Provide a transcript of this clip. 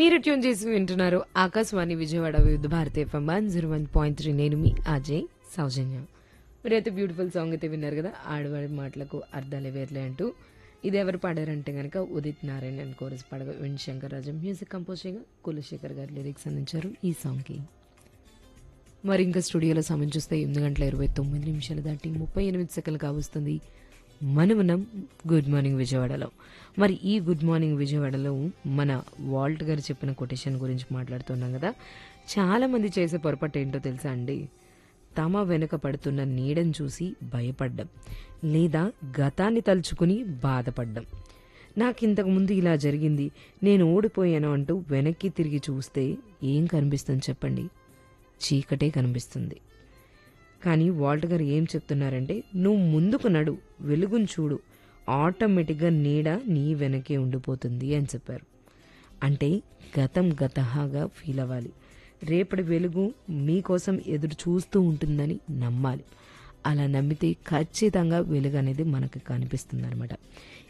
మీరు ట్యూన్ చేసి వింటున్నారు Akashvani Vijayawada Vividh Bharati FM one zero one point three నేను మీ అజయ్ సౌజన్య మీరైతే బ్యూటిఫుల్ సాంగ్ అయితే విన్నారు కదా ఆడవాడి మాటలకు అర్థాలే వేర్లే అంటూ ఇది ఎవరు పాడారంటే కనుక ఉదిత్ నారాయణ అండ్ కోరస్ పాడగా విన్ శంకర్ రాజం మ్యూజిక్ కంపోజ్ చేయగా కులశేఖర్ గారు లిరిక్స్ అందించారు ఈ సాంగ్కి మరి ఇంకా స్టూడియోలో సమయం చూస్తే ఎనిమిది గంటల ఇరవై తొమ్మిది నిమిషాలు దాటి ముప్పై ఎనిమిది సెకండ్లు కావస్తుంది మనమునం గుడ్ మార్నింగ్ విజయవాడలో మరి ఈ గుడ్ మార్నింగ్ విజయవాడలో మన వాల్ట్ గారు చెప్పిన కొటేషన్ గురించి మాట్లాడుతున్నాం కదా చాలా మంది చేసే పొరపాటు ఏంటో తెలుసా అండి తమ వెనుక పడుతున్న నీడను చూసి భయపడ్డం లేదా గతాన్ని తలుచుకుని బాధపడ్డం నాకు ఇంతకు ముందు ఇలా జరిగింది నేను ఓడిపోయాను అంటూ వెనక్కి తిరిగి చూస్తే ఏం కనిపిస్తుంది చెప్పండి చీకటే కనిపిస్తుంది కానీ వాల్ట్ గారు ఏం చెప్తున్నారంటే నువ్వు ముందుకు నడు వెలుగును చూడు ఆటోమేటిక్గా నీడ నీ వెనకే ఉండిపోతుంది అని చెప్పారు అంటే గతం గతహాగా ఫీల్ అవ్వాలి రేపటి వెలుగు మీకోసం ఎదురు చూస్తూ ఉంటుందని నమ్మాలి అలా నమ్మితే ఖచ్చితంగా వెలుగు అనేది మనకు కనిపిస్తుంది అనమాట